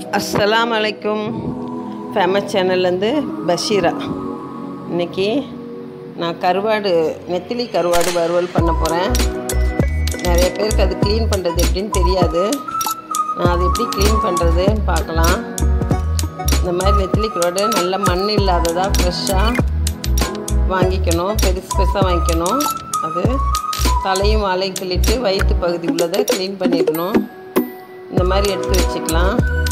அஸ்ஸலாம் அலைக்கும் ஃபேமஸ் சேனல்லேருந்து பஷீரா இன்னைக்கு நான் கருவாடு நெத்திலி கருவாடு வறுவல் பண்ண போகிறேன் நிறைய பேருக்கு அது க்ளீன் பண்ணுறது எப்படின்னு தெரியாது நான் அது எப்படி க்ளீன் பண்ணுறதுன்னு பார்க்கலாம் இந்த மாதிரி நெத்திலி கருவாடு நல்ல மண் இல்லாததாக ஃப்ரெஷ்ஷாக வாங்கிக்கணும் பெருசு பெருசாக வாங்கிக்கணும் அது தலையும் வாழையும் கிள்ளிட்டு வயிற்று பகுதி உள்ளதை க்ளீன் பண்ணிடணும் இந்த மாதிரி எடுத்து வச்சுக்கலாம்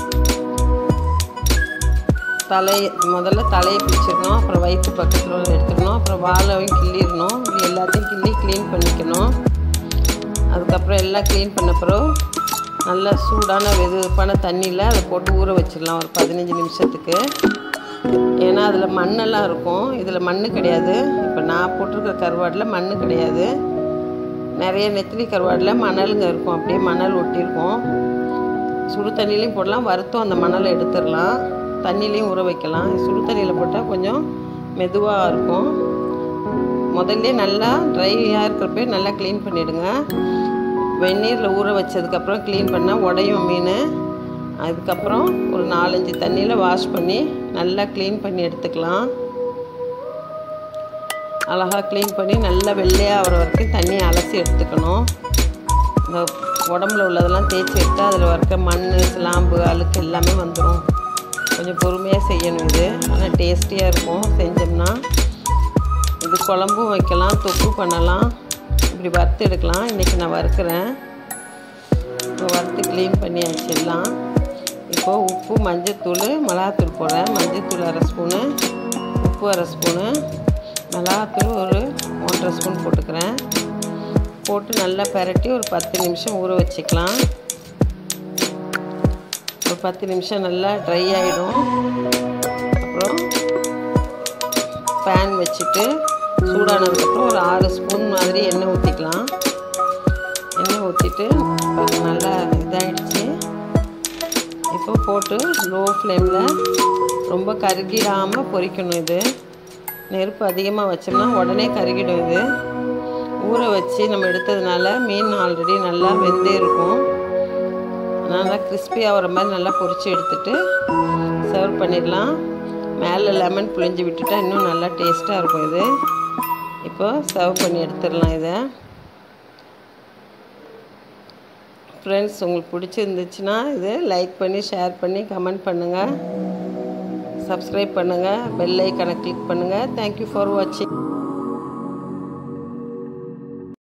தலை முதல்ல தலையை பிடிச்சிடணும் அப்புறம் வயிற்று பக்கத்தில் உள்ள எடுத்துடணும் அப்புறம் வாழையும் கிள்ளிடணும் இது எல்லாத்தையும் கிள்ளி க்ளீன் பண்ணிக்கணும் அதுக்கப்புறம் எல்லாம் க்ளீன் பண்ண பிறகு நல்லா சூடான வெதுப்பான தண்ணியில் அதை போட்டு ஊற வச்சிடலாம் ஒரு பதினஞ்சு நிமிஷத்துக்கு ஏன்னா அதில் மண்ணெல்லாம் இருக்கும் இதில் மண் கிடையாது இப்போ நான் போட்டிருக்கிற கருவாடில் மண் கிடையாது நிறைய நெத்திலி கருவாடில் மணலுங்க இருக்கும் அப்படியே மணல் ஒட்டியிருக்கும் சுடு தண்ணிலையும் போடலாம் வறுத்தும் அந்த மணலை எடுத்துடலாம் தண்ணிலையும் ஊற வைக்கலாம் சுடு தண்ணியில் போட்டால் கொஞ்சம் மெதுவாக இருக்கும் முதல்ல நல்லா ட்ரையாக இருக்கிறப்ப நல்லா க்ளீன் பண்ணிவிடுங்க வெந்நீரில் ஊற வச்சதுக்கப்புறம் க்ளீன் பண்ணால் உடையும் மீன் அதுக்கப்புறம் ஒரு நாலஞ்சு தண்ணியில் வாஷ் பண்ணி நல்லா க்ளீன் பண்ணி எடுத்துக்கலாம் அழகாக க்ளீன் பண்ணி நல்லா வெள்ளையாக ஆகிற வரைக்கும் தண்ணியை அலசி எடுத்துக்கணும் இந்த உடம்புல உள்ளதெல்லாம் தேய்ச்சி எடுத்தால் அதில் இருக்க மண் சிலாம்பு அழுக்கு எல்லாமே வந்துடும் கொஞ்சம் பொறுமையாக செய்யணும் இது ஆனால் டேஸ்டியாக இருக்கும் செஞ்சோம்னா இது குழம்பும் வைக்கலாம் தொக்கு பண்ணலாம் இப்படி வறுத்து எடுக்கலாம் இன்றைக்கி நான் வறுக்கிறேன் இப்போ வறுத்து க்ளீன் பண்ணியாச்சு எல்லாம் இப்போது உப்பு மஞ்சத்தூள் மிளகாத்தூள் போடுறேன் மஞ்சத்தூள் அரை ஸ்பூனு உப்பு அரை ஸ்பூனு மிளகாத்தூள் ஒரு ஒன்றரை ஸ்பூன் போட்டுக்கிறேன் போட்டு நல்லா பரட்டி ஒரு பத்து நிமிஷம் ஊற வச்சுக்கலாம் ஒரு பத்து நிமிஷம் நல்லா ட்ரை ஆகிடும் அப்புறம் பேன் வச்சுட்டு சூடானதுக்கப்புறம் ஒரு ஆறு ஸ்பூன் மாதிரி எண்ணெய் ஊற்றிக்கலாம் எண்ணெய் ஊற்றிட்டு நல்லா இதாகிடுச்சு இப்போ போட்டு லோ ஃப்ளேமில் ரொம்ப கருகிடாமல் பொரிக்கணும் இது நெருப்பு அதிகமாக வச்சோம்னா உடனே கருகிடும் இது ஊற வச்சு நம்ம எடுத்ததுனால மீன் ஆல்ரெடி நல்லா வெந்தே இருக்கும் நல்லா கிறிஸ்பி ஆகிற மாதிரி நல்லா பொரித்து எடுத்துட்டு சர்வ் பண்ணிடலாம் மேலே லெமன் புளிஞ்சு விட்டுட்டா இன்னும் நல்லா டேஸ்ட்டாக இருக்கும் இது இப்போ சர்வ் பண்ணி எடுத்துடலாம் இதை ஃப்ரெண்ட்ஸ் உங்களுக்கு பிடிச்சிருந்துச்சுன்னா இது லைக் பண்ணி ஷேர் பண்ணி கமெண்ட் பண்ணுங்கள் சப்ஸ்கிரைப் பண்ணுங்கள் பெல் ஐக்கனை கிளிக் பண்ணுங்கள் தேங்க்யூ ஃபார் வாட்சிங்